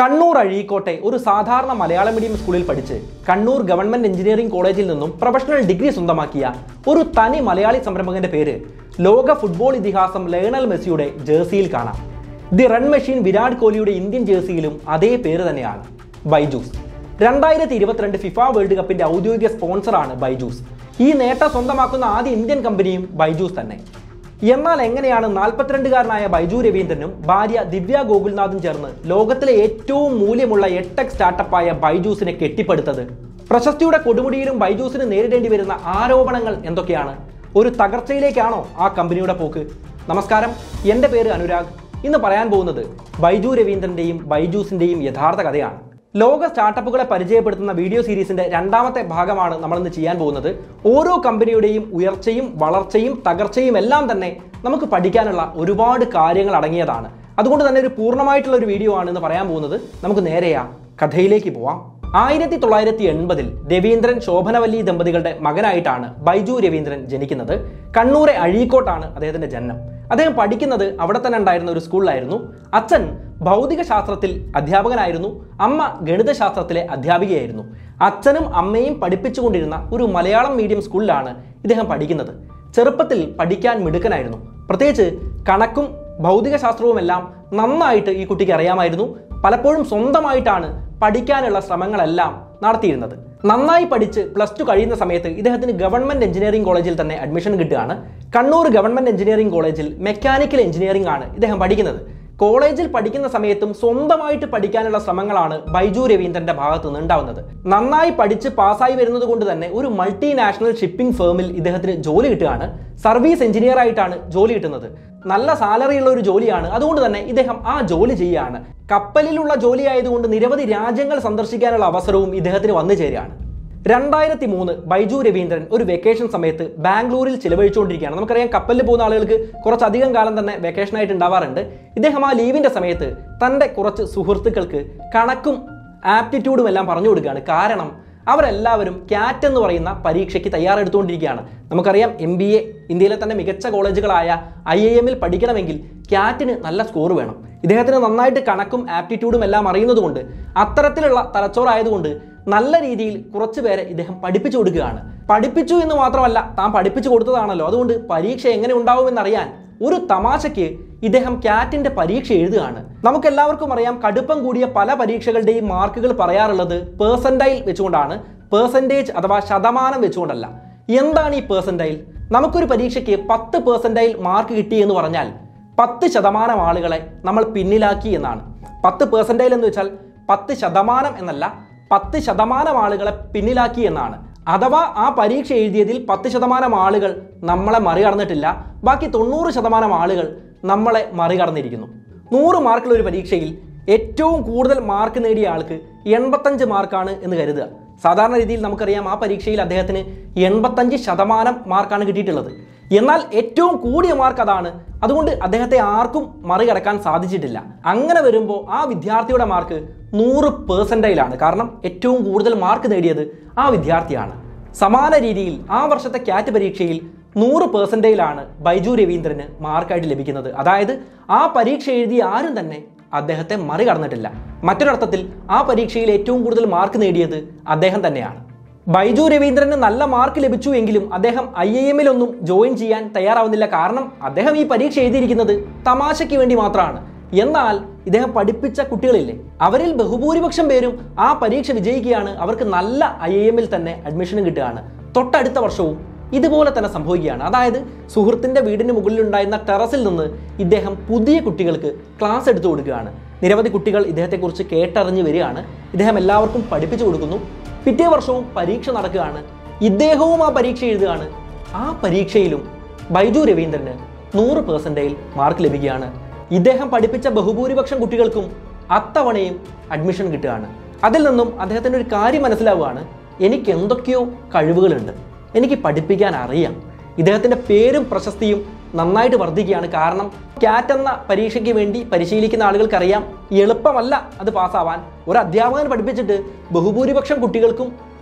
കണ്ണൂർ അഴീക്കോട്ടെ ഒരു സാധാരണ മലയാളം മീഡിയം സ്കൂളിൽ പഠിച്ച് കണ്ണൂർ ഗവൺമെന്റ് എഞ്ചിനീയറിംഗ് കോളേജിൽ നിന്നും പ്രൊഫഷണൽ ഡിഗ്രി സ്വന്തമാക്കിയ ഒരു തനി മലയാളി സംരംഭകന്റെ പേര് ലോക ഫുട്ബോൾ ഇതിഹാസം ലയണൽ മെസ്സിയുടെ ജേഴ്സിയിൽ കാണാം ദി റൺ മെഷീൻ വിരാട് കോഹ്ലിയുടെ ഇന്ത്യൻ ജേഴ്സിയിലും അതേ പേര് തന്നെയാണ് ബൈജൂസ് രണ്ടായിരത്തി ഇരുപത്തിരണ്ട് ഫിഫ വേൾഡ് കപ്പിന്റെ ഔദ്യോഗിക സ്പോൺസറാണ് ബൈജൂസ് ഈ നേട്ടം സ്വന്തമാക്കുന്ന ആദ്യ ഇന്ത്യൻ കമ്പനിയും ബൈജൂസ് തന്നെ എന്നാൽ എങ്ങനെയാണ് നാൽപ്പത്തിരണ്ടുകാരനായ ബൈജു രവീന്ദ്രനും ഭാര്യ ദിവ്യ ഗോകുൽനാഥും ചേർന്ന് ലോകത്തിലെ ഏറ്റവും മൂല്യമുള്ള എട്ടെക് സ്റ്റാർട്ടപ്പായ ബൈജൂസിനെ കെട്ടിപ്പടുത്തത് പ്രശസ്തിയുടെ കൊടുമുടിയിലും ബൈജൂസിന് നേരിടേണ്ടി വരുന്ന ആരോപണങ്ങൾ എന്തൊക്കെയാണ് ഒരു തകർച്ചയിലേക്കാണോ ആ കമ്പനിയുടെ പോക്ക് നമസ്കാരം എൻ്റെ പേര് അനുരാഗ് ഇന്ന് പറയാൻ പോകുന്നത് ബൈജു രവീന്ദ്രന്റെയും ബൈജൂസിന്റെയും യഥാർത്ഥ കഥയാണ് ലോക സ്റ്റാർട്ടപ്പുകളെ പരിചയപ്പെടുത്തുന്ന വീഡിയോ സീരീസിന്റെ രണ്ടാമത്തെ ഭാഗമാണ് നമ്മൾ ഇന്ന് ചെയ്യാൻ പോകുന്നത് ഓരോ കമ്പനിയുടെയും ഉയർച്ചയും വളർച്ചയും തകർച്ചയും എല്ലാം തന്നെ നമുക്ക് പഠിക്കാനുള്ള ഒരുപാട് കാര്യങ്ങൾ അടങ്ങിയതാണ് അതുകൊണ്ട് തന്നെ ഒരു പൂർണ്ണമായിട്ടുള്ള ഒരു വീഡിയോ ആണ് ഇന്ന് പറയാൻ പോകുന്നത് നമുക്ക് നേരെയാ കഥയിലേക്ക് പോവാം ആയിരത്തി തൊള്ളായിരത്തി എൺപതിൽ രവീന്ദ്രൻ ശോഭനവല്ലി ദമ്പതികളുടെ മകനായിട്ടാണ് ബൈജു രവീന്ദ്രൻ ജനിക്കുന്നത് കണ്ണൂരെ അഴീക്കോട്ടാണ് അദ്ദേഹത്തിന്റെ ജനനം അദ്ദേഹം പഠിക്കുന്നത് അവിടെ തന്നെ ഉണ്ടായിരുന്ന ഒരു സ്കൂളിലായിരുന്നു അച്ഛൻ ഭൗതിക ശാസ്ത്രത്തിൽ അധ്യാപകനായിരുന്നു അമ്മ ഗണിതശാസ്ത്രത്തിലെ അധ്യാപികയായിരുന്നു അച്ഛനും അമ്മയും പഠിപ്പിച്ചുകൊണ്ടിരുന്ന ഒരു മലയാളം മീഡിയം സ്കൂളിലാണ് ഇദ്ദേഹം പഠിക്കുന്നത് ചെറുപ്പത്തിൽ പഠിക്കാൻ മിടുക്കനായിരുന്നു പ്രത്യേകിച്ച് കണക്കും ഭൗതികശാസ്ത്രവുമെല്ലാം നന്നായിട്ട് ഈ കുട്ടിക്ക് അറിയാമായിരുന്നു പലപ്പോഴും സ്വന്തമായിട്ടാണ് പഠിക്കാനുള്ള ശ്രമങ്ങളെല്ലാം നടത്തിയിരുന്നത് നന്നായി പഠിച്ച് പ്ലസ് ടു കഴിയുന്ന സമയത്ത് ഇദ്ദേഹത്തിന് ഗവൺമെന്റ് എഞ്ചിനീയറിംഗ് കോളേജിൽ തന്നെ അഡ്മിഷൻ കിട്ടുകയാണ് കണ്ണൂർ ഗവൺമെന്റ് എഞ്ചിനീയറിംഗ് കോളേജിൽ മെക്കാനിക്കൽ എഞ്ചിനീയറിംഗ് ആണ് ഇദ്ദേഹം പഠിക്കുന്നത് കോളേജിൽ പഠിക്കുന്ന സമയത്തും സ്വന്തമായിട്ട് പഠിക്കാനുള്ള ശ്രമങ്ങളാണ് ബൈജു രവീന്ദ്രന്റെ ഭാഗത്തു നിന്ന് ഉണ്ടാവുന്നത് നന്നായി പഠിച്ച് പാസ്സായി വരുന്നത് കൊണ്ട് തന്നെ ഒരു മൾട്ടിനാഷണൽ ഷിപ്പിംഗ് ഫേമിൽ ഇദ്ദേഹത്തിന് ജോലി കിട്ടുകയാണ് സർവീസ് എഞ്ചിനീയർ ആയിട്ടാണ് ജോലി കിട്ടുന്നത് നല്ല സാലറി ഉള്ള ഒരു ജോലിയാണ് അതുകൊണ്ട് തന്നെ ഇദ്ദേഹം ആ ജോലി ചെയ്യുകയാണ് കപ്പലിലുള്ള ജോലി ആയതുകൊണ്ട് നിരവധി രാജ്യങ്ങൾ സന്ദർശിക്കാനുള്ള അവസരവും ഇദ്ദേഹത്തിന് വന്നു ചേരുകയാണ് രണ്ടായിരത്തി മൂന്ന് ബൈജു രവീന്ദ്രൻ ഒരു വെക്കേഷൻ സമയത്ത് ബാംഗ്ലൂരിൽ ചിലവഴിച്ചുകൊണ്ടിരിക്കുകയാണ് നമുക്കറിയാം കപ്പലിൽ പോകുന്ന ആളുകൾക്ക് കുറച്ചധികം കാലം തന്നെ വെക്കേഷൻ ആയിട്ട് ഉണ്ടാവാറുണ്ട് ഇദ്ദേഹം ആ ലീവിന്റെ സമയത്ത് തൻ്റെ കുറച്ച് സുഹൃത്തുക്കൾക്ക് കണക്കും ആപ്റ്റിറ്റ്യൂഡും എല്ലാം പറഞ്ഞു കൊടുക്കുകയാണ് കാരണം അവരെല്ലാവരും ക്യാറ്റ് എന്ന് പറയുന്ന പരീക്ഷയ്ക്ക് തയ്യാറെടുത്തുകൊണ്ടിരിക്കുകയാണ് നമുക്കറിയാം എം ബി എ ഇന്ത്യയിലെ തന്നെ മികച്ച കോളേജുകളായ ഐ ഐ എമ്മിൽ പഠിക്കണമെങ്കിൽ ക്യാറ്റിന് നല്ല സ്കോർ വേണം ഇദ്ദേഹത്തിന് നന്നായിട്ട് കണക്കും ആപ്റ്റിറ്റ്യൂഡും എല്ലാം അറിയുന്നതുകൊണ്ട് അത്തരത്തിലുള്ള തലച്ചോറായതുകൊണ്ട് നല്ല രീതിയിൽ കുറച്ച് പേരെ ഇദ്ദേഹം പഠിപ്പിച്ചു കൊടുക്കുകയാണ് പഠിപ്പിച്ചു എന്ന് മാത്രമല്ല താൻ പഠിപ്പിച്ചു കൊടുത്തതാണല്ലോ അതുകൊണ്ട് പരീക്ഷ എങ്ങനെ ഉണ്ടാവുമെന്നറിയാൻ ഒരു തമാശയ്ക്ക് ഇദ്ദേഹം ക്യാറ്റിന്റെ പരീക്ഷ എഴുതുകയാണ് നമുക്ക് എല്ലാവർക്കും അറിയാം കടുപ്പം കൂടിയ പല പരീക്ഷകളുടെയും മാർക്കുകൾ പറയാറുള്ളത് പേഴ്സൻറ്റൈൽ വെച്ചുകൊണ്ടാണ് പേഴ്സൻറ്റേജ് അഥവാ ശതമാനം വെച്ചുകൊണ്ടല്ല എന്താണ് ഈ പേഴ്സൻറ്റൈൽ നമുക്കൊരു പരീക്ഷയ്ക്ക് പത്ത് പേഴ്സൻറ്റൈൽ മാർക്ക് കിട്ടി എന്ന് പറഞ്ഞാൽ പത്ത് ശതമാനം ആളുകളെ നമ്മൾ പിന്നിലാക്കി എന്നാണ് പത്ത് പേഴ്സൻറ്റൈൽ എന്ന് വെച്ചാൽ പത്ത് ശതമാനം എന്നല്ല പത്ത് ശതമാനം ആളുകളെ പിന്നിലാക്കി എന്നാണ് അഥവാ ആ പരീക്ഷ എഴുതിയതിൽ പത്ത് ശതമാനം ആളുകൾ നമ്മളെ മറികടന്നിട്ടില്ല ബാക്കി തൊണ്ണൂറ് ശതമാനം ആളുകൾ നമ്മളെ മറികടന്നിരിക്കുന്നു നൂറ് മാർക്കുള്ള ഒരു പരീക്ഷയിൽ ഏറ്റവും കൂടുതൽ മാർക്ക് നേടിയ ആൾക്ക് എൺപത്തഞ്ച് മാർക്കാണ് എന്ന് കരുതുക സാധാരണ രീതിയിൽ നമുക്കറിയാം ആ പരീക്ഷയിൽ അദ്ദേഹത്തിന് എൺപത്തഞ്ച് ശതമാനം മാർക്കാണ് കിട്ടിയിട്ടുള്ളത് എന്നാൽ ഏറ്റവും കൂടിയ മാർക്ക് അതാണ് അതുകൊണ്ട് അദ്ദേഹത്തെ ആർക്കും മറികടക്കാൻ സാധിച്ചിട്ടില്ല അങ്ങനെ വരുമ്പോൾ ആ വിദ്യാർത്ഥിയുടെ മാർക്ക് നൂറ് പേഴ്സൻറ്റൈലാണ് കാരണം ഏറ്റവും കൂടുതൽ മാർക്ക് നേടിയത് ആ വിദ്യാർത്ഥിയാണ് സമാന രീതിയിൽ ആ വർഷത്തെ ക്യാറ്റ് പരീക്ഷയിൽ നൂറ് പേഴ്സൻറ്റൈലാണ് ബൈജു രവീന്ദ്രന് മാർക്കായിട്ട് ലഭിക്കുന്നത് അതായത് ആ പരീക്ഷ എഴുതിയ ആരും തന്നെ അദ്ദേഹത്തെ മറികടന്നിട്ടില്ല മറ്റൊരർത്ഥത്തിൽ ആ പരീക്ഷയിൽ ഏറ്റവും കൂടുതൽ മാർക്ക് നേടിയത് അദ്ദേഹം തന്നെയാണ് ബൈജു രവീന്ദ്രന് നല്ല മാർക്ക് ലഭിച്ചു എങ്കിലും അദ്ദേഹം ഐ ഐ എമ്മിലൊന്നും ജോയിൻ ചെയ്യാൻ തയ്യാറാവുന്നില്ല കാരണം അദ്ദേഹം ഈ പരീക്ഷ എഴുതിയിരിക്കുന്നത് തമാശയ്ക്ക് വേണ്ടി മാത്രമാണ് എന്നാൽ ഇദ്ദേഹം പഠിപ്പിച്ച കുട്ടികളില്ലേ അവരിൽ ബഹുഭൂരിപക്ഷം പേരും ആ പരീക്ഷ വിജയിക്കുകയാണ് അവർക്ക് നല്ല ഐ ഐ എമ്മിൽ തന്നെ അഡ്മിഷനും കിട്ടുകയാണ് തൊട്ടടുത്ത വർഷവും ഇതുപോലെ തന്നെ സംഭവിക്കുകയാണ് അതായത് സുഹൃത്തിന്റെ വീടിന് മുകളിലുണ്ടായിരുന്ന ടെറസിൽ നിന്ന് ഇദ്ദേഹം പുതിയ കുട്ടികൾക്ക് ക്ലാസ് എടുത്തു കൊടുക്കുകയാണ് നിരവധി കുട്ടികൾ ഇദ്ദേഹത്തെക്കുറിച്ച് കേട്ടറിഞ്ഞ് വരികയാണ് ഇദ്ദേഹം എല്ലാവർക്കും പഠിപ്പിച്ചു കൊടുക്കുന്നു പിറ്റേ വർഷവും പരീക്ഷ നടക്കുകയാണ് ഇദ്ദേഹവും ആ പരീക്ഷ എഴുതുകയാണ് ആ പരീക്ഷയിലും ബൈജു രവീന്ദ്രന് നൂറ് പേഴ്സൻറ്റേജിൽ മാർക്ക് ലഭിക്കുകയാണ് ഇദ്ദേഹം പഠിപ്പിച്ച ബഹുഭൂരിപക്ഷം കുട്ടികൾക്കും അത്തവണയും അഡ്മിഷൻ കിട്ടുകയാണ് അതിൽ നിന്നും അദ്ദേഹത്തിന് ഒരു കാര്യം മനസ്സിലാവുകയാണ് എനിക്ക് എന്തൊക്കെയോ കഴിവുകളുണ്ട് എനിക്ക് പഠിപ്പിക്കാൻ അറിയാം ഇദ്ദേഹത്തിൻ്റെ പേരും പ്രശസ്തിയും നന്നായിട്ട് വർദ്ധിക്കുകയാണ് കാരണം ക്യാറ്റ് എന്ന പരീക്ഷയ്ക്ക് വേണ്ടി പരിശീലിക്കുന്ന ആളുകൾക്കറിയാം എളുപ്പമല്ല അത് പാസ്സാവാൻ ഒരു അധ്യാപകൻ പഠിപ്പിച്ചിട്ട് ബഹുഭൂരിപക്ഷം കുട്ടികൾക്കും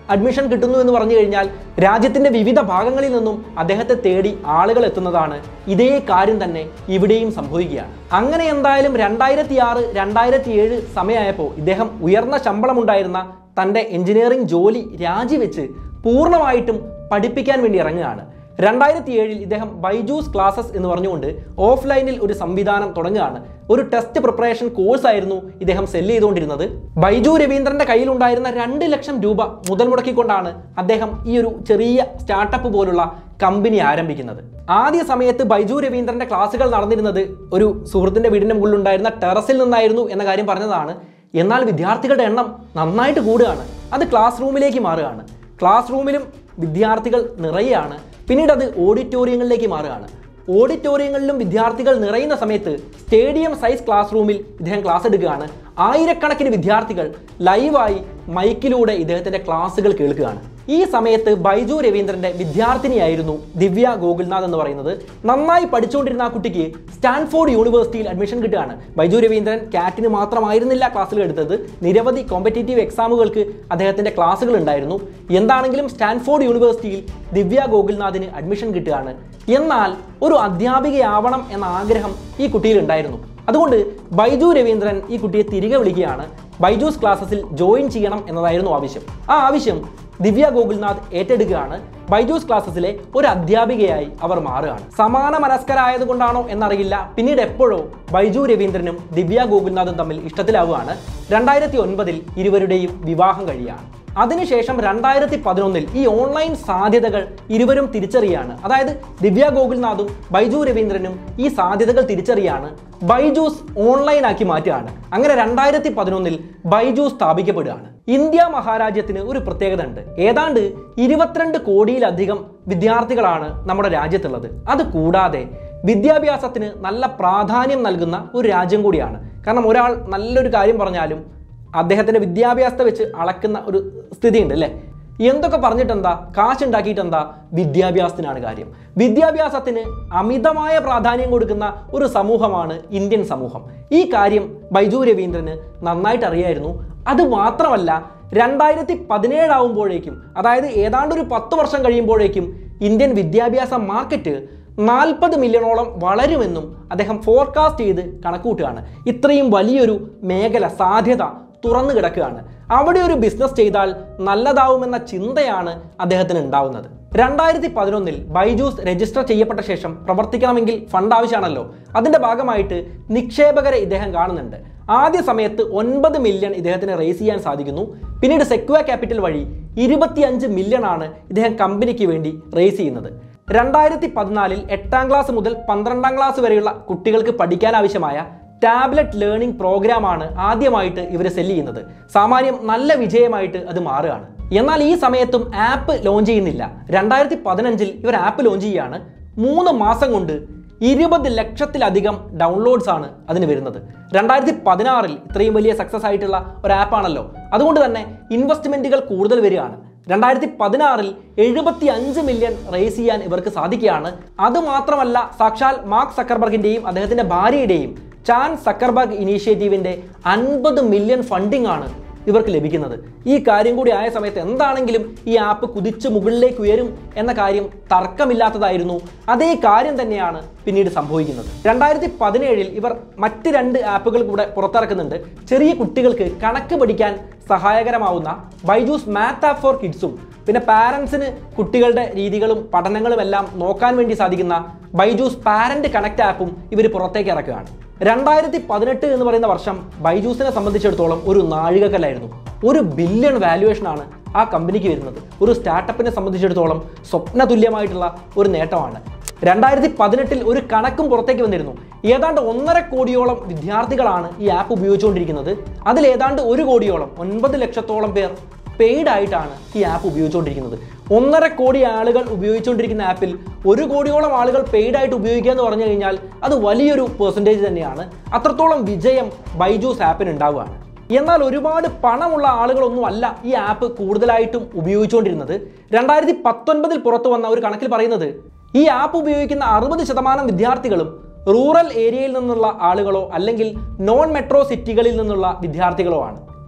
അഡ്മിഷൻ കിട്ടുന്നു എന്ന് പറഞ്ഞു കഴിഞ്ഞാൽ രാജ്യത്തിന്റെ വിവിധ ഭാഗങ്ങളിൽ നിന്നും അദ്ദേഹത്തെ തേടി ആളുകൾ എത്തുന്നതാണ് ഇതേ കാര്യം തന്നെ ഇവിടെയും സംഭവിക്കുകയാണ് അങ്ങനെ എന്തായാലും രണ്ടായിരത്തി ആറ് രണ്ടായിരത്തി ഏഴ് സമയമായപ്പോൾ ഇദ്ദേഹം ഉയർന്ന ശമ്പളമുണ്ടായിരുന്ന തൻ്റെ എഞ്ചിനീയറിംഗ് ജോലി രാജിവെച്ച് പൂർണ്ണമായിട്ടും പഠിപ്പിക്കാൻ വേണ്ടി ഇറങ്ങുകയാണ് രണ്ടായിരത്തി ഏഴിൽ ഇദ്ദേഹം ബൈജൂസ് ക്ലാസ്സസ് എന്ന് പറഞ്ഞുകൊണ്ട് ഓഫ്ലൈനിൽ ഒരു സംവിധാനം തുടങ്ങുകയാണ് ഒരു ടെസ്റ്റ് പ്രിപ്പറേഷൻ കോഴ്സ് ആയിരുന്നു ഇദ്ദേഹം സെല്ല് ചെയ്തുകൊണ്ടിരുന്നത് ബൈജു രവീന്ദ്രന്റെ കയ്യിലുണ്ടായിരുന്ന രണ്ട് ലക്ഷം രൂപ മുതൽ മുടക്കിക്കൊണ്ടാണ് അദ്ദേഹം ഈ ഒരു ചെറിയ സ്റ്റാർട്ടപ്പ് പോലുള്ള കമ്പനി ആരംഭിക്കുന്നത് ആദ്യ സമയത്ത് ബൈജു രവീന്ദ്രന്റെ ക്ലാസ്സുകൾ നടന്നിരുന്നത് ഒരു സുഹൃത്തിന്റെ വീടിന്റെ മുകളിലുണ്ടായിരുന്ന ടെറസിൽ നിന്നായിരുന്നു എന്ന കാര്യം പറഞ്ഞതാണ് എന്നാൽ വിദ്യാർത്ഥികളുടെ എണ്ണം നന്നായിട്ട് കൂടുകയാണ് അത് ക്ലാസ് റൂമിലേക്ക് മാറുകയാണ് ക്ലാസ് റൂമിലും വിദ്യാർത്ഥികൾ നിറയുകയാണ് പിന്നീട് അത് ഓഡിറ്റോറിയങ്ങളിലേക്ക് മാറുകയാണ് ഓഡിറ്റോറിയങ്ങളിലും വിദ്യാർത്ഥികൾ നിറയുന്ന സമയത്ത് സ്റ്റേഡിയം സൈസ് ക്ലാസ് റൂമിൽ ഇദ്ദേഹം ക്ലാസ് എടുക്കുകയാണ് ആയിരക്കണക്കിന് വിദ്യാർത്ഥികൾ ലൈവായി മൈക്കിലൂടെ ഇദ്ദേഹത്തിന്റെ ക്ലാസ്സുകൾ കേൾക്കുകയാണ് ഈ സമയത്ത് ബൈജു രവീന്ദ്രന്റെ വിദ്യാർത്ഥിനിയായിരുന്നു ദിവ്യ ഗോകുൽനാഥ് എന്ന് പറയുന്നത് നന്നായി പഠിച്ചുകൊണ്ടിരുന്ന ആ കുട്ടിക്ക് സ്റ്റാൻഫോർഡ് യൂണിവേഴ്സിറ്റിയിൽ അഡ്മിഷൻ കിട്ടുകയാണ് ബൈജു രവീന്ദ്രൻ കാറ്റിന് മാത്രമായിരുന്നില്ല ക്ലാസ്സുകൾ എടുത്തത് നിരവധി കോമ്പറ്റേറ്റീവ് എക്സാമുകൾക്ക് അദ്ദേഹത്തിന്റെ ക്ലാസ്സുകൾ ഉണ്ടായിരുന്നു എന്താണെങ്കിലും സ്റ്റാൻഫോർഡ് യൂണിവേഴ്സിറ്റിയിൽ ദിവ്യ ഗോകുൽനാഥിന് അഡ്മിഷൻ കിട്ടുകയാണ് എന്നാൽ ഒരു അധ്യാപികയാവണം എന്ന ആഗ്രഹം ഈ കുട്ടിയിൽ ഉണ്ടായിരുന്നു അതുകൊണ്ട് ബൈജു രവീന്ദ്രൻ ഈ കുട്ടിയെ തിരികെ വിളിക്കുകയാണ് ബൈജൂസ് ക്ലാസ്സസിൽ ജോയിൻ ചെയ്യണം എന്നതായിരുന്നു ആവശ്യം ആ ആവശ്യം ദിവ്യ ഗോകുൽനാഥ് ഏറ്റെടുക്കുകയാണ് ബൈജൂസ് ക്ലാസ്സസിലെ ഒരു അധ്യാപികയായി അവർ മാറുകയാണ് സമാന മനസ്കരായതുകൊണ്ടാണോ എന്നറിയില്ല പിന്നീട് എപ്പോഴോ ബൈജു രവീന്ദ്രനും ദിവ്യ ഗോകുൽനാഥും തമ്മിൽ ഇഷ്ടത്തിലാവുകയാണ് രണ്ടായിരത്തി ഒൻപതിൽ ഇരുവരുടെയും വിവാഹം കഴിയാണ് അതിനുശേഷം രണ്ടായിരത്തി പതിനൊന്നിൽ ഈ ഓൺലൈൻ സാധ്യതകൾ ഇരുവരും തിരിച്ചറിയാണ് അതായത് ദിവ്യ ഗോകുൽനാഥും ബൈജു രവീന്ദ്രനും ഈ സാധ്യതകൾ തിരിച്ചറിയാണ് ബൈജൂസ് ഓൺലൈനാക്കി മാറ്റുകയാണ് അങ്ങനെ രണ്ടായിരത്തി പതിനൊന്നിൽ ബൈജൂസ് സ്ഥാപിക്കപ്പെടുകയാണ് ഇന്ത്യ മഹാരാജ്യത്തിന് ഒരു പ്രത്യേകത ഉണ്ട് ഏതാണ്ട് ഇരുപത്തിരണ്ട് കോടിയിലധികം വിദ്യാർത്ഥികളാണ് നമ്മുടെ രാജ്യത്തുള്ളത് അത് കൂടാതെ വിദ്യാഭ്യാസത്തിന് നല്ല പ്രാധാന്യം നൽകുന്ന ഒരു രാജ്യം കൂടിയാണ് കാരണം ഒരാൾ നല്ലൊരു കാര്യം പറഞ്ഞാലും അദ്ദേഹത്തിന്റെ വിദ്യാഭ്യാസത്തെ വെച്ച് അളക്കുന്ന ഒരു സ്ഥിതിയുണ്ട് അല്ലേ എന്തൊക്കെ പറഞ്ഞിട്ടെന്താ കാശുണ്ടാക്കിയിട്ടെന്താ വിദ്യാഭ്യാസത്തിനാണ് കാര്യം വിദ്യാഭ്യാസത്തിന് അമിതമായ പ്രാധാന്യം കൊടുക്കുന്ന ഒരു സമൂഹമാണ് ഇന്ത്യൻ സമൂഹം ഈ കാര്യം ബൈജു രവീന്ദ്രന് നന്നായിട്ട് അറിയായിരുന്നു അത് മാത്രമല്ല രണ്ടായിരത്തി പതിനേഴാവുമ്പോഴേക്കും അതായത് ഏതാണ്ട് ഒരു പത്ത് വർഷം കഴിയുമ്പോഴേക്കും ഇന്ത്യൻ വിദ്യാഭ്യാസ മാർക്കറ്റ് നാൽപ്പത് മില്യണോളം വളരുമെന്നും അദ്ദേഹം ഫോർകാസ്റ്റ് ചെയ്ത് കണക്കുകൂട്ടുകയാണ് ഇത്രയും വലിയൊരു മേഖല സാധ്യത തുറന്നു കിടക്കുകയാണ് അവിടെ ഒരു ബിസിനസ് ചെയ്താൽ നല്ലതാവുമെന്ന ചിന്തയാണ് അദ്ദേഹത്തിന് ഉണ്ടാവുന്നത് രണ്ടായിരത്തി പതിനൊന്നിൽ ബൈജൂസ് രജിസ്റ്റർ ചെയ്യപ്പെട്ട ശേഷം പ്രവർത്തിക്കണമെങ്കിൽ ഫണ്ട് ആവശ്യമാണല്ലോ അതിന്റെ ഭാഗമായിട്ട് നിക്ഷേപകരെ ഇദ്ദേഹം കാണുന്നുണ്ട് ആദ്യ സമയത്ത് ഒൻപത് മില്യൺ ഇദ്ദേഹത്തിന് റേസ് ചെയ്യാൻ സാധിക്കുന്നു പിന്നീട് സെക്വ ക്യാപിറ്റൽ വഴി ഇരുപത്തിയഞ്ച് മില്യൺ ആണ് ഇദ്ദേഹം കമ്പനിക്ക് വേണ്ടി റേസ് ചെയ്യുന്നത് രണ്ടായിരത്തി പതിനാലിൽ എട്ടാം ക്ലാസ് മുതൽ പന്ത്രണ്ടാം ക്ലാസ് വരെയുള്ള കുട്ടികൾക്ക് പഠിക്കാൻ ആവശ്യമായ ടാബ്ലറ്റ് ലേണിംഗ് പ്രോഗ്രാമാണ് ആദ്യമായിട്ട് ഇവർ സെല്ല് ചെയ്യുന്നത് സാമാന്യം നല്ല വിജയമായിട്ട് അത് മാറുകയാണ് എന്നാൽ ഈ സമയത്തും ആപ്പ് ലോഞ്ച് ചെയ്യുന്നില്ല രണ്ടായിരത്തി പതിനഞ്ചിൽ ഇവർ ആപ്പ് ലോഞ്ച് ചെയ്യുകയാണ് മൂന്ന് മാസം കൊണ്ട് ഇരുപത് ലക്ഷത്തിലധികം ഡൗൺലോഡ്സ് ആണ് അതിന് വരുന്നത് രണ്ടായിരത്തി പതിനാറിൽ ഇത്രയും വലിയ സക്സസ് ആയിട്ടുള്ള ഒരു ആപ്പാണല്ലോ അതുകൊണ്ട് തന്നെ ഇൻവെസ്റ്റ്മെന്റുകൾ കൂടുതൽ വരികയാണ് രണ്ടായിരത്തി പതിനാറിൽ എഴുപത്തി അഞ്ച് മില്യൺ റേസ് ചെയ്യാൻ ഇവർക്ക് സാധിക്കുകയാണ് അതുമാത്രമല്ല സാക്ഷാൽ മാർക്ക് സക്കർബർഗിന്റെയും അദ്ദേഹത്തിന്റെ ഭാര്യയുടെയും ചാൻ സക്കർബർഗ് ഇനീഷ്യേറ്റീവിന്റെ അൻപത് മില്യൺ ഫണ്ടിംഗ് ആണ് ഇവർക്ക് ലഭിക്കുന്നത് ഈ കാര്യം കൂടി ആയ സമയത്ത് എന്താണെങ്കിലും ഈ ആപ്പ് കുതിച്ച് മുകളിലേക്ക് ഉയരും എന്ന കാര്യം തർക്കമില്ലാത്തതായിരുന്നു അതേ കാര്യം തന്നെയാണ് പിന്നീട് സംഭവിക്കുന്നത് രണ്ടായിരത്തി പതിനേഴിൽ ഇവർ മറ്റ് രണ്ട് ആപ്പുകൾ കൂടെ പുറത്തിറക്കുന്നുണ്ട് ചെറിയ കുട്ടികൾക്ക് കണക്ക് പഠിക്കാൻ സഹായകരമാവുന്ന ബൈജൂസ് മാത്ത് ആപ്പ് ഫോർ കിഡ്സും പിന്നെ പാരൻസിന് കുട്ടികളുടെ രീതികളും പഠനങ്ങളും എല്ലാം നോക്കാൻ വേണ്ടി സാധിക്കുന്ന ബൈജൂസ് പാരന്റ് കണക്ട് ആപ്പും ഇവർ പുറത്തേക്ക് ഇറക്കുകയാണ് രണ്ടായിരത്തി പതിനെട്ട് എന്ന് പറയുന്ന വർഷം ബൈജൂസിനെ സംബന്ധിച്ചിടത്തോളം ഒരു നാഴികക്കല്ലായിരുന്നു ഒരു ബില്യൺ വാല്യുവേഷനാണ് ആ കമ്പനിക്ക് വരുന്നത് ഒരു സ്റ്റാർട്ടപ്പിനെ സംബന്ധിച്ചിടത്തോളം സ്വപ്ന തുല്യമായിട്ടുള്ള ഒരു നേട്ടമാണ് രണ്ടായിരത്തി പതിനെട്ടിൽ ഒരു കണക്കും പുറത്തേക്ക് വന്നിരുന്നു ഏതാണ്ട് ഒന്നര കോടിയോളം വിദ്യാർത്ഥികളാണ് ഈ ആപ്പ് ഉപയോഗിച്ചുകൊണ്ടിരിക്കുന്നത് അതിൽ ഏതാണ്ട് ഒരു കോടിയോളം ഒൻപത് ലക്ഷത്തോളം പേർ പെയ്ഡ് ആയിട്ടാണ് ഈ ആപ്പ് ഉപയോഗിച്ചുകൊണ്ടിരിക്കുന്നത് ഒന്നര കോടി ആളുകൾ ഉപയോഗിച്ചുകൊണ്ടിരിക്കുന്ന ആപ്പിൽ ഒരു കോടിയോളം ആളുകൾ പെയ്ഡ് ആയിട്ട് ഉപയോഗിക്കുക എന്ന് പറഞ്ഞു കഴിഞ്ഞാൽ അത് വലിയൊരു പെർസെൻറ്റേജ് തന്നെയാണ് അത്രത്തോളം വിജയം ബൈജൂസ് ആപ്പിന് ഉണ്ടാവുകയാണ് എന്നാൽ ഒരുപാട് പണമുള്ള ആളുകളൊന്നും അല്ല ഈ ആപ്പ് കൂടുതലായിട്ടും ഉപയോഗിച്ചുകൊണ്ടിരുന്നത് രണ്ടായിരത്തി പത്തൊൻപതിൽ പുറത്തു വന്ന ഒരു കണക്കിൽ പറയുന്നത് ഈ ആപ്പ് ഉപയോഗിക്കുന്ന അറുപത് ശതമാനം വിദ്യാർത്ഥികളും റൂറൽ ഏരിയയിൽ നിന്നുള്ള ആളുകളോ അല്ലെങ്കിൽ നോൺ മെട്രോ സിറ്റികളിൽ നിന്നുള്ള വിദ്യാർത്ഥികളോ ആണ്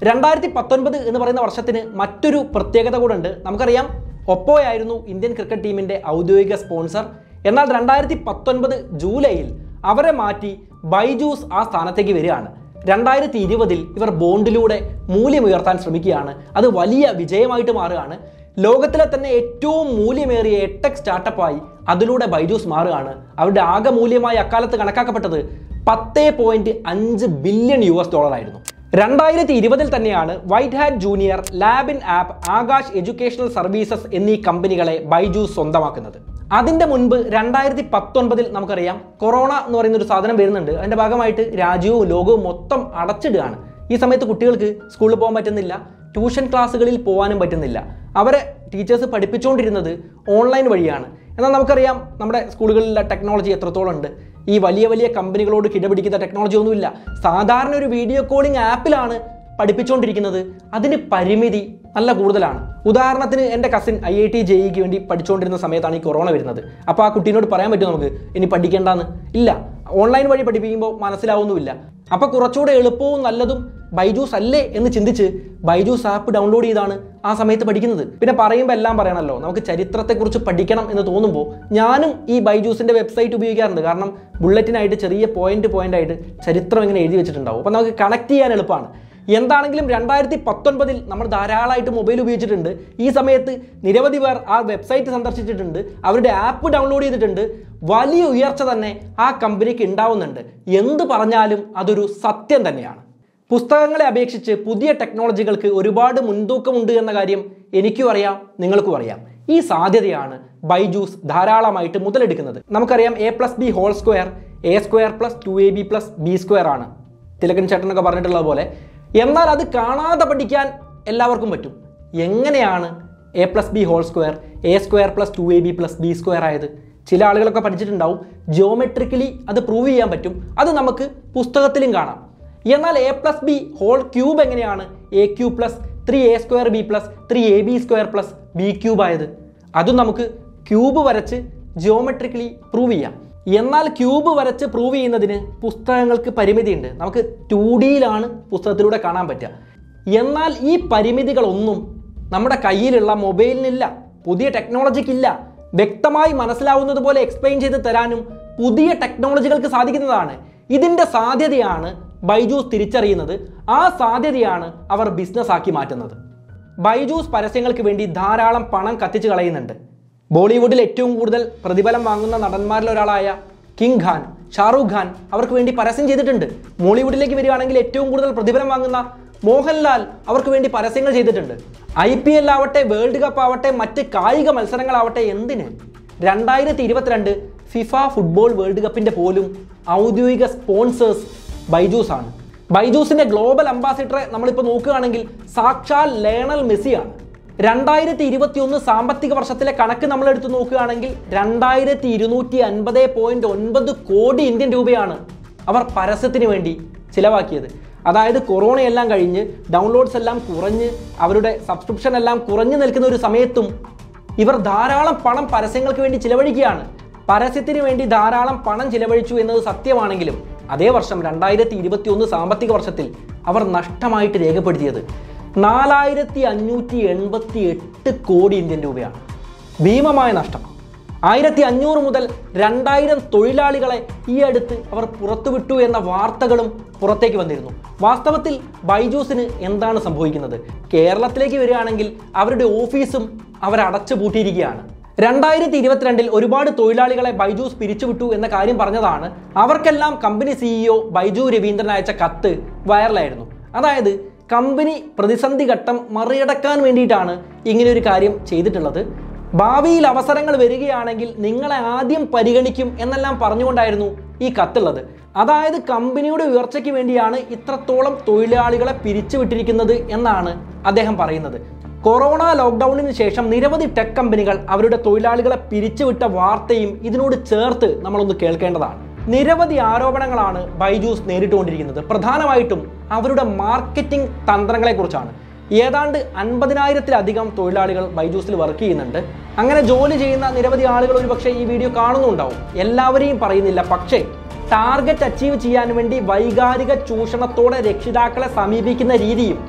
രണ്ടായിരത്തി പത്തൊൻപത് എന്ന് പറയുന്ന വർഷത്തിന് മറ്റൊരു പ്രത്യേകത കൂടെ ഉണ്ട് നമുക്കറിയാം ഒപ്പോ ആയിരുന്നു ഇന്ത്യൻ ക്രിക്കറ്റ് ടീമിന്റെ ഔദ്യോഗിക സ്പോൺസർ എന്നാൽ രണ്ടായിരത്തി പത്തൊൻപത് ജൂലൈയിൽ അവരെ മാറ്റി ബൈജൂസ് ആ സ്ഥാനത്തേക്ക് വരികയാണ് രണ്ടായിരത്തി ഇരുപതിൽ ഇവർ ബോണ്ടിലൂടെ മൂല്യമുയർത്താൻ ശ്രമിക്കുകയാണ് അത് വലിയ വിജയമായിട്ട് മാറുകയാണ് ലോകത്തിലെ തന്നെ ഏറ്റവും മൂല്യമേറിയ എട്ടെക് സ്റ്റാർട്ടപ്പായി അതിലൂടെ ബൈജൂസ് മാറുകയാണ് അവരുടെ ആകെ മൂല്യമായി അക്കാലത്ത് കണക്കാക്കപ്പെട്ടത് പത്ത് പോയിന്റ് അഞ്ച് ബില്യൺ യു എസ് ഡോളർ ആയിരുന്നു രണ്ടായിരത്തി ഇരുപതിൽ തന്നെയാണ് White Hat Junior Lab in App Aakash educational services എന്നീ കമ്പനികളെ ബൈജൂസ് സ്വന്തമാക്കുന്നത് അതിന്റെ മുൻപ് രണ്ടായിരത്തി പത്തൊൻപതിൽ നമുക്കറിയാം കൊറോണ എന്ന് പറയുന്ന ഒരു സാധനം വരുന്നുണ്ട് അതിന്റെ ഭാഗമായിട്ട് രാജ്യവും ലോകവും മൊത്തം അടച്ചിടുകയാണ് ഈ സമയത്ത് കുട്ടികൾക്ക് സ്കൂളിൽ പോകാൻ പറ്റുന്നില്ല ട്യൂഷൻ ക്ലാസ്സുകളിൽ പോകാനും പറ്റുന്നില്ല അവരെ ടീച്ചേഴ്സ് പഠിപ്പിച്ചുകൊണ്ടിരുന്നത് ഓൺലൈൻ വഴിയാണ് എന്നാൽ നമുക്കറിയാം നമ്മുടെ സ്കൂളുകളിലെ ടെക്നോളജി എത്രത്തോളം ഉണ്ട് ഈ വലിയ വലിയ കമ്പനികളോട് കിടപിടിക്കുന്ന ടെക്നോളജി ഒന്നുമില്ല സാധാരണ ഒരു വീഡിയോ കോളിംഗ് ആപ്പിലാണ് പഠിപ്പിച്ചുകൊണ്ടിരിക്കുന്നത് അതിന് പരിമിതി നല്ല കൂടുതലാണ് ഉദാഹരണത്തിന് എൻ്റെ കസിൻ ഐ ഐ ടി ജെഇക്ക് വേണ്ടി പഠിച്ചുകൊണ്ടിരുന്ന സമയത്താണ് ഈ കൊറോണ വരുന്നത് അപ്പോൾ ആ കുട്ടീനോട് പറയാൻ പറ്റും നമുക്ക് ഇനി പഠിക്കേണ്ടെന്ന് ഇല്ല ഓൺലൈൻ വഴി പഠിപ്പിക്കുമ്പോൾ മനസ്സിലാവുന്നുമില്ല അപ്പോൾ കുറച്ചുകൂടെ എളുപ്പവും നല്ലതും ബൈജൂസ് അല്ലേ എന്ന് ചിന്തിച്ച് ബൈജൂസ് ആപ്പ് ഡൗൺലോഡ് ചെയ്താണ് ആ സമയത്ത് പഠിക്കുന്നത് പിന്നെ പറയുമ്പോൾ എല്ലാം പറയണമല്ലോ നമുക്ക് ചരിത്രത്തെക്കുറിച്ച് പഠിക്കണം എന്ന് തോന്നുമ്പോൾ ഞാനും ഈ ബൈജൂസിൻ്റെ വെബ്സൈറ്റ് ഉപയോഗിക്കാറുണ്ട് കാരണം ബുള്ളറ്റിനായിട്ട് ചെറിയ പോയിന്റ് പോയിന്റ് ആയിട്ട് ചരിത്രം ഇങ്ങനെ എഴുതി വെച്ചിട്ടുണ്ടാവും അപ്പോൾ നമുക്ക് കണക്ട് ചെയ്യാൻ എളുപ്പമാണ് എന്താണെങ്കിലും രണ്ടായിരത്തി പത്തൊൻപതിൽ നമ്മൾ ധാരാളമായിട്ട് മൊബൈൽ ഉപയോഗിച്ചിട്ടുണ്ട് ഈ സമയത്ത് നിരവധി പേർ ആ വെബ്സൈറ്റ് സന്ദർശിച്ചിട്ടുണ്ട് അവരുടെ ആപ്പ് ഡൗൺലോഡ് ചെയ്തിട്ടുണ്ട് വലിയ ഉയർച്ച തന്നെ ആ കമ്പനിക്ക് ഉണ്ടാവുന്നുണ്ട് എന്ത് പറഞ്ഞാലും അതൊരു സത്യം തന്നെയാണ് പുസ്തകങ്ങളെ അപേക്ഷിച്ച് പുതിയ ടെക്നോളജികൾക്ക് ഒരുപാട് മുൻതൂക്കമുണ്ട് എന്ന കാര്യം എനിക്കും അറിയാം നിങ്ങൾക്കും അറിയാം ഈ സാധ്യതയാണ് ബൈജൂസ് ധാരാളമായിട്ട് മുതലെടുക്കുന്നത് നമുക്കറിയാം A plus B whole square A square plus two A B plus B square ആണ് തിലകൻ ചേട്ടനൊക്കെ പറഞ്ഞിട്ടുള്ളത് പോലെ എന്നാൽ അത് കാണാതെ പഠിക്കാൻ എല്ലാവർക്കും പറ്റും എങ്ങനെയാണ് A plus B whole square A square plus two A B plus B square ആയത് ചില ആളുകളൊക്കെ പഠിച്ചിട്ടുണ്ടാവും ജിയോമെട്രിക്കലി അത് പ്രൂവ് ചെയ്യാൻ പറ്റും അത് നമുക്ക് പുസ്തകത്തിലും കാണാം എന്നാൽ A plus B whole cube എങ്ങനെയാണ് A cube plus three A square B plus three A B square plus B cube ആയത് അതും നമുക്ക് ക്യൂബ് വരച്ച് ജിയോമെട്രിക്കലി പ്രൂവ് ചെയ്യാം എന്നാൽ ക്യൂബ് വരച്ച് പ്രൂവ് ചെയ്യുന്നതിന് പുസ്തകങ്ങൾക്ക് പരിമിതിയുണ്ട് നമുക്ക് ടു ഡിയിലാണ് പുസ്തകത്തിലൂടെ കാണാൻ പറ്റുക എന്നാൽ ഈ പരിമിതികളൊന്നും നമ്മുടെ കയ്യിലുള്ള മൊബൈലിനില്ല പുതിയ ടെക്നോളജിക്കില്ല വ്യക്തമായി മനസ്സിലാവുന്നത് പോലെ എക്സ്പ്ലെയിൻ ചെയ്ത് തരാനും പുതിയ ടെക്നോളജികൾക്ക് സാധിക്കുന്നതാണ് ഇതിൻ്റെ സാധ്യതയാണ് ബൈജൂസ് തിരിച്ചറിയുന്നത് ആ സാധ്യതയാണ് അവർ ബിസിനസ് ആക്കി മാറ്റുന്നത് ബൈജൂസ് പരസ്യങ്ങൾക്ക് വേണ്ടി ധാരാളം പണം കത്തിച്ച് കളയുന്നുണ്ട് ബോളിവുഡിൽ ഏറ്റവും കൂടുതൽ പ്രതിഫലം വാങ്ങുന്ന നടന്മാരിൽ ഒരാളായ കിങ് ഖാൻ ഷാറൂഖ് ഖാൻ അവർക്ക് വേണ്ടി പരസ്യം ചെയ്തിട്ടുണ്ട് മോളിവുഡിലേക്ക് വരികയാണെങ്കിൽ ഏറ്റവും കൂടുതൽ പ്രതിഫലം വാങ്ങുന്ന മോഹൻലാൽ അവർക്ക് വേണ്ടി പരസ്യങ്ങൾ ചെയ്തിട്ടുണ്ട് ഐ പി എൽ ആവട്ടെ വേൾഡ് കപ്പ് ആവട്ടെ മറ്റ് കായിക മത്സരങ്ങളാവട്ടെ എന്തിന് രണ്ടായിരത്തി ഇരുപത്തിരണ്ട് ഫിഫ ഫുട്ബോൾ വേൾഡ് കപ്പിന്റെ പോലും ഔദ്യോഗിക സ്പോൺസേഴ്സ് ബൈജൂസ് ആണ് ബൈജൂസിന്റെ ഗ്ലോബൽ അംബാസിഡറെ നമ്മളിപ്പോൾ നോക്കുകയാണെങ്കിൽ സാക്ഷാൽ ലേണൽ മെസ്സിയാണ് രണ്ടായിരത്തി ഇരുപത്തി ഒന്ന് സാമ്പത്തിക വർഷത്തിലെ കണക്ക് നമ്മൾ എടുത്ത് നോക്കുകയാണെങ്കിൽ രണ്ടായിരത്തി ഇരുന്നൂറ്റി അൻപത് പോയിന്റ് ഒൻപത് കോടി ഇന്ത്യൻ രൂപയാണ് അവർ പരസ്യത്തിന് വേണ്ടി ചിലവാക്കിയത് അതായത് കൊറോണയെല്ലാം കഴിഞ്ഞ് ഡൗൺലോഡ്സ് എല്ലാം കുറഞ്ഞ് അവരുടെ സബ്സ്ക്രിപ്ഷൻ എല്ലാം കുറഞ്ഞു നിൽക്കുന്ന ഒരു സമയത്തും ഇവർ ധാരാളം പണം പരസ്യങ്ങൾക്ക് വേണ്ടി ചിലവഴിക്കുകയാണ് പരസ്യത്തിന് വേണ്ടി ധാരാളം പണം ചിലവഴിച്ചു എന്നത് സത്യമാണെങ്കിലും അതേ വർഷം രണ്ടായിരത്തി ഇരുപത്തി ഒന്ന് സാമ്പത്തിക വർഷത്തിൽ അവർ നഷ്ടമായിട്ട് രേഖപ്പെടുത്തിയത് നാലായിരത്തി അഞ്ഞൂറ്റി എൺപത്തി എട്ട് കോടി ഇന്ത്യൻ രൂപയാണ് ഭീമമായ നഷ്ടം ആയിരത്തി അഞ്ഞൂറ് മുതൽ രണ്ടായിരം തൊഴിലാളികളെ ഈ അടുത്ത് അവർ പുറത്തുവിട്ടു എന്ന വാർത്തകളും പുറത്തേക്ക് വന്നിരുന്നു വാസ്തവത്തിൽ ബൈജൂസിന് എന്താണ് സംഭവിക്കുന്നത് കേരളത്തിലേക്ക് വരികയാണെങ്കിൽ അവരുടെ ഓഫീസും അവർ അടച്ചു പൂട്ടിയിരിക്കുകയാണ് രണ്ടായിരത്തി ഇരുപത്തിരണ്ടിൽ ഒരുപാട് തൊഴിലാളികളെ ബൈജൂസ് പിരിച്ചുവിട്ടു എന്ന കാര്യം പറഞ്ഞതാണ് അവർക്കെല്ലാം കമ്പനി സിഇഒ ബൈജു രവീന്ദ്രൻ അയച്ച കത്ത് വൈറലായിരുന്നു അതായത് കമ്പനി പ്രതിസന്ധി ഘട്ടം മറികടക്കാൻ വേണ്ടിയിട്ടാണ് ഇങ്ങനെ ഒരു കാര്യം ചെയ്തിട്ടുള്ളത് ഭാവിയിൽ അവസരങ്ങൾ വരികയാണെങ്കിൽ നിങ്ങളെ ആദ്യം പരിഗണിക്കും എന്നെല്ലാം പറഞ്ഞുകൊണ്ടായിരുന്നു ഈ കത്തുള്ളത് അതായത് കമ്പനിയുടെ ഉയർച്ചയ്ക്ക് വേണ്ടിയാണ് ഇത്രത്തോളം തൊഴിലാളികളെ പിരിച്ചുവിട്ടിരിക്കുന്നത് എന്നാണ് അദ്ദേഹം പറയുന്നത് കൊറോണ ലോക്ക്ഡൌണിന് ശേഷം നിരവധി ടെക് കമ്പനികൾ അവരുടെ തൊഴിലാളികളെ പിരിച്ചുവിട്ട വാർത്തയും ഇതിനോട് ചേർത്ത് നമ്മളൊന്ന് കേൾക്കേണ്ടതാണ് നിരവധി ആരോപണങ്ങളാണ് ബൈജൂസ് നേരിട്ടുകൊണ്ടിരിക്കുന്നത് പ്രധാനമായിട്ടും അവരുടെ മാർക്കറ്റിംഗ് തന്ത്രങ്ങളെക്കുറിച്ചാണ് ഏതാണ്ട് അൻപതിനായിരത്തിലധികം തൊഴിലാളികൾ ബൈജൂസിൽ വർക്ക് ചെയ്യുന്നുണ്ട് അങ്ങനെ ജോലി ചെയ്യുന്ന നിരവധി ആളുകൾ ഒരുപക്ഷെ ഈ വീഡിയോ കാണുന്നുണ്ടാവും എല്ലാവരെയും പറയുന്നില്ല പക്ഷേ ടാർഗറ്റ് അച്ചീവ് ചെയ്യാൻ വേണ്ടി വൈകാരിക ചൂഷണത്തോടെ രക്ഷിതാക്കളെ സമീപിക്കുന്ന രീതിയും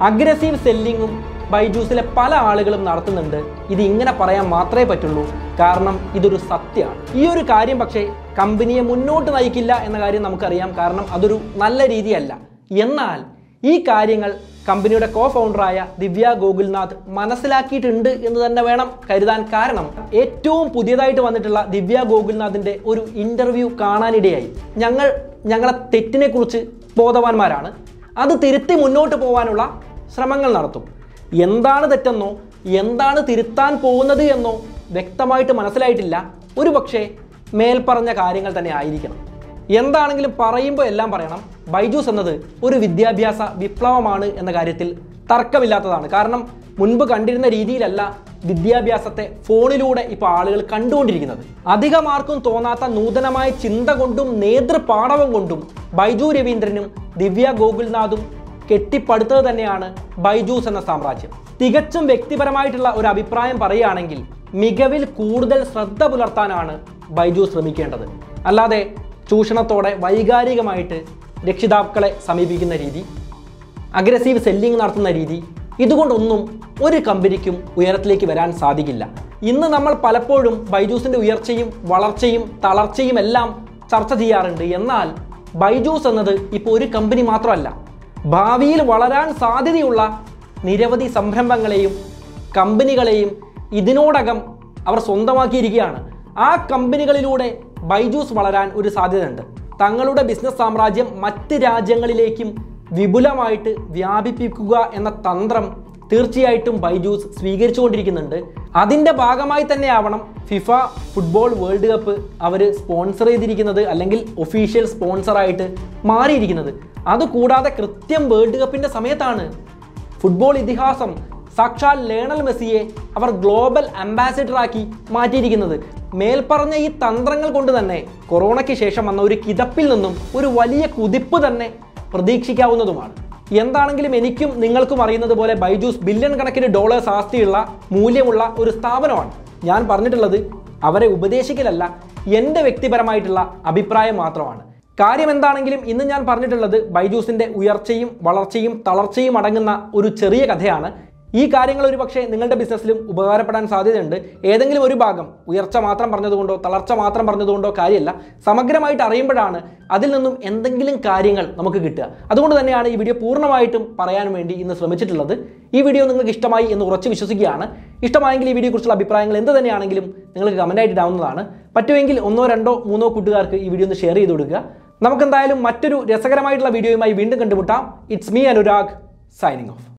അഗ്രസീവ് സെല്ലിങ്ങും ബൈജൂസിലെ പല ആളുകളും നടത്തുന്നുണ്ട് ഇത് ഇങ്ങനെ പറയാൻ മാത്രമേ പറ്റുള്ളൂ കാരണം ഇതൊരു സത്യമാണ് ഈ ഒരു കാര്യം പക്ഷേ കമ്പനിയെ മുന്നോട്ട് നയിക്കില്ല എന്ന കാര്യം നമുക്കറിയാം കാരണം അതൊരു നല്ല രീതിയല്ല എന്നാൽ ഈ കാര്യങ്ങൾ കമ്പനിയുടെ കോ ഫൗണ്ടറായ ദിവ്യ ഗോകുൽനാഥ് മനസ്സിലാക്കിയിട്ടുണ്ട് എന്ന് തന്നെ വേണം കരുതാൻ കാരണം ഏറ്റവും പുതിയതായിട്ട് വന്നിട്ടുള്ള ദിവ്യ ഗോകുൽനാഥിന്റെ ഒരു ഇന്റർവ്യൂ കാണാനിടയായി ഞങ്ങൾ ഞങ്ങളെ തെറ്റിനെ കുറിച്ച് ബോധവാന്മാരാണ് അത് തിരുത്തി മുന്നോട്ട് പോകാനുള്ള ശ്രമങ്ങൾ നടത്തും എന്താണ് തെറ്റെന്നോ എന്താണ് തിരുത്താൻ പോകുന്നത് എന്നോ വ്യക്തമായിട്ട് മനസ്സിലായിട്ടില്ല ഒരു പക്ഷേ മേൽപ്പറഞ്ഞ കാര്യങ്ങൾ തന്നെ ആയിരിക്കണം എന്താണെങ്കിലും പറയുമ്പോൾ എല്ലാം പറയണം ബൈജൂസ് എന്നത് ഒരു വിദ്യാഭ്യാസ വിപ്ലവമാണ് എന്ന കാര്യത്തിൽ തർക്കമില്ലാത്തതാണ് കാരണം മുൻപ് കണ്ടിരുന്ന രീതിയിലല്ല വിദ്യാഭ്യാസത്തെ ഫോണിലൂടെ ഇപ്പോൾ ആളുകൾ കണ്ടുകൊണ്ടിരിക്കുന്നത് അധികം ആർക്കും തോന്നാത്ത നൂതനമായ ചിന്ത കൊണ്ടും നേതൃപാടവം കൊണ്ടും ബൈജു രവീന്ദ്രനും ദിവ്യ ഗോകുൽനാഥും കെട്ടിപ്പടുത്തത് തന്നെയാണ് ബൈജൂസ് എന്ന സാമ്രാജ്യം തികച്ചും വ്യക്തിപരമായിട്ടുള്ള ഒരു അഭിപ്രായം പറയുകയാണെങ്കിൽ മികവിൽ കൂടുതൽ ശ്രദ്ധ പുലർത്താനാണ് ബൈജു ശ്രമിക്കേണ്ടത് അല്ലാതെ ചൂഷണത്തോടെ വൈകാരികമായിട്ട് രക്ഷിതാക്കളെ സമീപിക്കുന്ന രീതി അഗ്രസീവ് സെല്ലിംഗ് നടത്തുന്ന രീതി ഇതുകൊണ്ടൊന്നും ഒരു കമ്പനിക്കും ഉയരത്തിലേക്ക് വരാൻ സാധിക്കില്ല ഇന്ന് നമ്മൾ പലപ്പോഴും ബൈജൂസിന്റെ ഉയർച്ചയും വളർച്ചയും തളർച്ചയും എല്ലാം ചർച്ച ചെയ്യാറുണ്ട് എന്നാൽ ബൈജൂസ് എന്നത് ഇപ്പോൾ ഒരു കമ്പനി മാത്രമല്ല ഭാവിയിൽ വളരാൻ സാധ്യതയുള്ള നിരവധി സംരംഭങ്ങളെയും കമ്പനികളെയും ഇതിനോടകം അവർ സ്വന്തമാക്കിയിരിക്കുകയാണ് ആ കമ്പനികളിലൂടെ ബൈജൂസ് വളരാൻ ഒരു സാധ്യതയുണ്ട് തങ്ങളുടെ ബിസിനസ് സാമ്രാജ്യം മറ്റ് രാജ്യങ്ങളിലേക്കും വിപുലമായിട്ട് വ്യാപിപ്പിക്കുക എന്ന തന്ത്രം തീർച്ചയായിട്ടും ബൈജൂസ് സ്വീകരിച്ചുകൊണ്ടിരിക്കുന്നുണ്ട് അതിൻ്റെ ഭാഗമായി തന്നെ ആവണം ഫിഫ ഫുട്ബോൾ വേൾഡ് കപ്പ് അവർ സ്പോൺസർ ചെയ്തിരിക്കുന്നത് അല്ലെങ്കിൽ ഒഫീഷ്യൽ സ്പോൺസറായിട്ട് മാറിയിരിക്കുന്നത് അതുകൂടാതെ കൃത്യം വേൾഡ് കപ്പിൻ്റെ സമയത്താണ് ഫുട്ബോൾ ഇതിഹാസം സാക്ഷാൽ ലേണൽ മെസ്സിയെ അവർ ഗ്ലോബൽ അംബാസിഡറാക്കി മാറ്റിയിരിക്കുന്നത് മേൽപ്പറഞ്ഞ ഈ തന്ത്രങ്ങൾ കൊണ്ട് തന്നെ കൊറോണയ്ക്ക് ശേഷം വന്ന ഒരു കിതപ്പിൽ നിന്നും ഒരു വലിയ കുതിപ്പ് തന്നെ പ്രതീക്ഷിക്കാവുന്നതുമാണ് എന്താണെങ്കിലും എനിക്കും നിങ്ങൾക്കും അറിയുന്നത് പോലെ ബൈജൂസ് ബില്യൺ കണക്കിന് ഡോളേഴ്സ് ആസ്തിയുള്ള മൂല്യമുള്ള ഒരു സ്ഥാപനമാണ് ഞാൻ പറഞ്ഞിട്ടുള്ളത് അവരെ ഉപദേശിക്കലല്ല എൻ്റെ വ്യക്തിപരമായിട്ടുള്ള അഭിപ്രായം മാത്രമാണ് കാര്യം എന്താണെങ്കിലും ഇന്ന് ഞാൻ പറഞ്ഞിട്ടുള്ളത് ബൈജൂസിന്റെ ഉയർച്ചയും വളർച്ചയും തളർച്ചയും അടങ്ങുന്ന ഒരു ചെറിയ കഥയാണ് ഈ കാര്യങ്ങൾ ഒരു പക്ഷേ നിങ്ങളുടെ ബിസിനസ്സിലും ഉപകാരപ്പെടാൻ സാധ്യതയുണ്ട് ഏതെങ്കിലും ഒരു ഭാഗം ഉയർച്ച മാത്രം പറഞ്ഞതുകൊണ്ടോ തളർച്ച മാത്രം പറഞ്ഞതുകൊണ്ടോ കാര്യമല്ല സമഗ്രമായിട്ട് അറിയുമ്പോഴാണ് അതിൽ നിന്നും എന്തെങ്കിലും കാര്യങ്ങൾ നമുക്ക് കിട്ടുക അതുകൊണ്ട് തന്നെയാണ് ഈ വീഡിയോ പൂർണ്ണമായിട്ടും പറയാൻ വേണ്ടി ഇന്ന് ശ്രമിച്ചിട്ടുള്ളത് ഈ വീഡിയോ നിങ്ങൾക്ക് ഇഷ്ടമായി എന്ന് ഉറച്ച് വിശ്വസിക്കുകയാണ് ഇഷ്ടമായെങ്കിൽ ഈ വീഡിയോയെക്കുറിച്ചുള്ള അഭിപ്രായങ്ങൾ എന്ത് തന്നെയാണെങ്കിലും നിങ്ങൾക്ക് കമൻറ്റായിട്ട് ഇടാവുന്നതാണ് പറ്റുമെങ്കിൽ ഒന്നോ രണ്ടോ മൂന്നോ കൂട്ടുകാർക്ക് ഈ വീഡിയോ ഒന്ന് ഷെയർ ചെയ്ത് കൊടുക്കുക നമുക്കെന്തായാലും മറ്റൊരു രസകരമായിട്ടുള്ള വീഡിയോയുമായി വീണ്ടും കണ്ടുമുട്ടാം it's me Anurag signing of